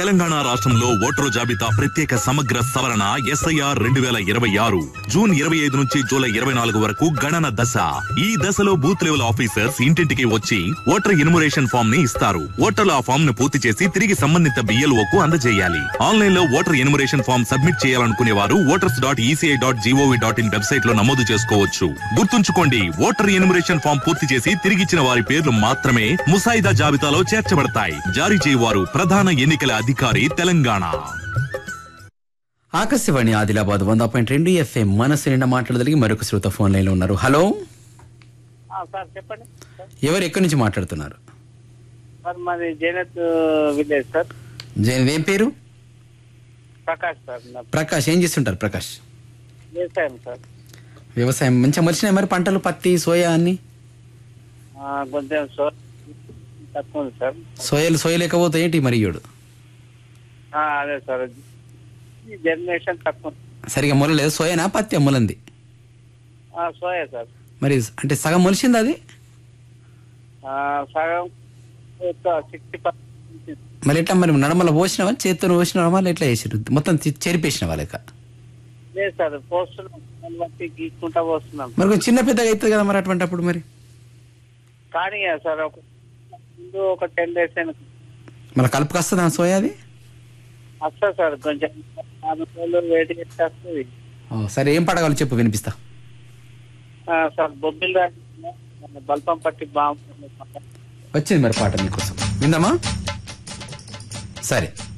తెలంగాణ రాష్ట్రంలో ఓటరు జాబితా ప్రత్యేక సమగ్ర సవరణ ఎస్ఐఆర్ రెండు వేల ఇరవై ఆరు జూన్ ఇరవై ఐదు నుంచి జూలై ఇరవై నాలుగు వరకు గణన దశ ఈ దశలో బూత్ లెవెల్ ఆఫీసర్స్ ఇంటింటికి వచ్చి ఓటర్ ఇన్మురేషన్ ఫామ్ ని ఇస్తారు ఓటర్లు ఆ ఫామ్ ను పూర్తి చేసి తిరిగి సంబంధిత బిఎల్ఓ కు అందజేయాలి ఆన్లైన్ లో ఓటర్ ఇన్మురేషన్ ఫామ్ సబ్మిట్ చేయాలనుకునే వారు voters dot E C I dot G O V dot in website లో నమోదు చేసుకోవచ్చు గుర్తుంచుకోండి ఓటర్ ఇన్మురేషన్ ఫామ్ పూర్తి చేసి తిరిగిచ్చిన వారి పేర్లు మాత్రమే ముసాయిదా జాబితాలో చేర్చబడతాయి జారీ చేయవారు ప్రధాన ఎన్నికల అధికారి తెలంగాణ ఆకాశవాణి ఆదిలాబాద్ వంద పాయింట్ రెండు ఎఫ్ఎం మనసు నిండా మాట్లాడదలిగి మరొక శ్రోత ఫోన్ లైన్ లో ఉన్నారు హలో ఆ, సార్ చెప్పండి సార్. ఎవరు ఎక్కడి నుంచి మాట్లాడుతున్నారు సార్ మాది జైనత్ విలేజ్ సార్ జైన్ ఏం పేరు ప్రకాష్ సార్ నా ప్రకాష్ ఏం చేస్తుంటారు ప్రకాష్ వ్యవసాయం సార్ వ్యవసాయం మంచిగా మలిచినాయి మరి పంటలు పత్తి సోయా అన్ని ఆ, కొంచెం సో తక్కువ ఉంది సార్ సోయలు సోయలేకపోతే ఏంటి మరి ఇయ్యోడు ఆ, అదే సార్ ఈ జనరేషన్ తక్కువ ఉంది. సరిగా మొలలేదు సోయానా పత్తి మొలంది ఆ, సోయా సార్ మరి అంటే సగం మొలిచింది అది ఆ, సగం సిక్స్టీ పర్సెంట్ మరి ఎట్లా మరి నడమల పోసినావా చేతితో పోసినావా మళ్ళీ ఎట్లా చేసారు మొత్తం చి- చెరిపేసిన వాళ్ళక లేదు సార్ పోస్తున్నాం దాన్ని బట్టి గీక్కుంటా పోస్తున్నాం మరి కొంచెం చిన్న పెద్దగా అవుతుంది కదా మరి అటువంటి అప్పుడు మరి కానీ సార్ ఒక ముందు ఒక టెన్ డేస్ అయినా మళ్ళీ కలుపుకు వస్తుందా సోయా అది వస్తుంది సార్ కొంచెం నాలుగు రోజులు వెయిట్ చేస్తే వస్తుంది ఓ, సరే ఏం పడగాలి చెప్పు వినిపిస్తా ఆ, సార్ బొబ్బిల్ రాజు బల్పం పట్టి బాగుంటుంది వచ్చింది మరి పాట మీకోసం విందామా సరే